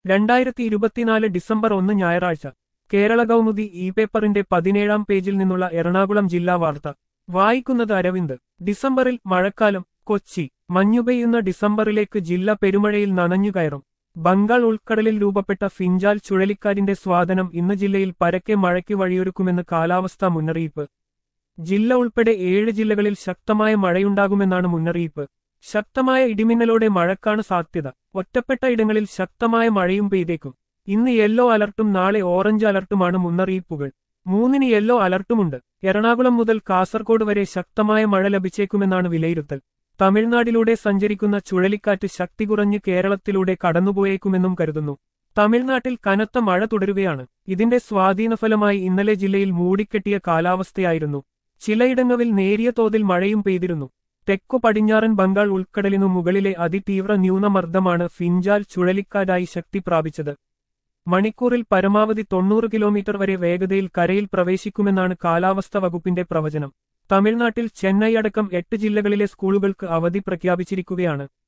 രണ്ടായിരത്തി ഇരുപത്തിനാല് ഡിസംബർ ഒന്ന് ഞായറാഴ്ച കേരള കൗമുദി ഇ പേപ്പറിന്റെ പതിനേഴാം പേജിൽ നിന്നുള്ള എറണാകുളം ജില്ലാ വാർത്ത വായിക്കുന്നത് അരവിന്ദ് ഡിസംബറിൽ മഴക്കാലം കൊച്ചി മഞ്ഞുപെയ്യുന്ന ഡിസംബറിലേക്ക് ജില്ല പെരുമഴയിൽ നനഞ്ഞുകയറും ബംഗാൾ ഉൾക്കടലിൽ രൂപപ്പെട്ട ഫിഞ്ചാൽ ചുഴലിക്കാറ്റിന്റെ സ്വാധനം ഇന്ന് ജില്ലയിൽ പരക്കെ മഴയ്ക്ക് വഴിയൊരുക്കുമെന്ന് കാലാവസ്ഥാ മുന്നറിയിപ്പ് ജില്ല ഉൾപ്പെടെ ഏഴ് ജില്ലകളിൽ ശക്തമായ മഴയുണ്ടാകുമെന്നാണ് മുന്നറിയിപ്പ് ശക്തമായ ഇടിമിന്നലോടെ മഴക്കാണ് സാധ്യത ഒറ്റപ്പെട്ട ഇടങ്ങളിൽ ശക്തമായ മഴയും പെയ്തേക്കും ഇന്ന് യെല്ലോ അലർട്ടും നാളെ ഓറഞ്ച് അലർട്ടുമാണ് മുന്നറിയിപ്പുകൾ മൂന്നിന് യെല്ലോ അലർട്ടുമുണ്ട് എറണാകുളം മുതൽ കാസർഗോഡ് വരെ ശക്തമായ മഴ ലഭിച്ചേക്കുമെന്നാണ് വിലയിരുത്തൽ തമിഴ്നാട്ടിലൂടെ സഞ്ചരിക്കുന്ന ചുഴലിക്കാറ്റ് ശക്തി കുറഞ്ഞ് കേരളത്തിലൂടെ കടന്നുപോയേക്കുമെന്നും കരുതുന്നു തമിഴ്നാട്ടിൽ കനത്ത മഴ തുടരുകയാണ് ഇതിന്റെ സ്വാധീനഫലമായി ഇന്നലെ ജില്ലയിൽ മൂടിക്കെട്ടിയ കാലാവസ്ഥയായിരുന്നു ചിലയിടങ്ങളിൽ നേരിയ തോതിൽ മഴയും പെയ്തിരുന്നു തെക്കു പടിഞ്ഞാറൻ ബംഗാൾ ഉൾക്കടലിനു മുകളിലെ അതിതീവ്ര ന്യൂനമർദ്ദമാണ് ഫിഞ്ചാൽ ചുഴലിക്കാറ്റായി ശക്തി പ്രാപിച്ചത് മണിക്കൂറിൽ പരമാവധി തൊണ്ണൂറ് കിലോമീറ്റർ വരെ വേഗതയിൽ കരയിൽ പ്രവേശിക്കുമെന്നാണ് കാലാവസ്ഥ വകുപ്പിന്റെ പ്രവചനം തമിഴ്നാട്ടിൽ ചെന്നൈ അടക്കം എട്ട് ജില്ലകളിലെ സ്കൂളുകൾക്ക് അവധി പ്രഖ്യാപിച്ചിരിക്കുകയാണ്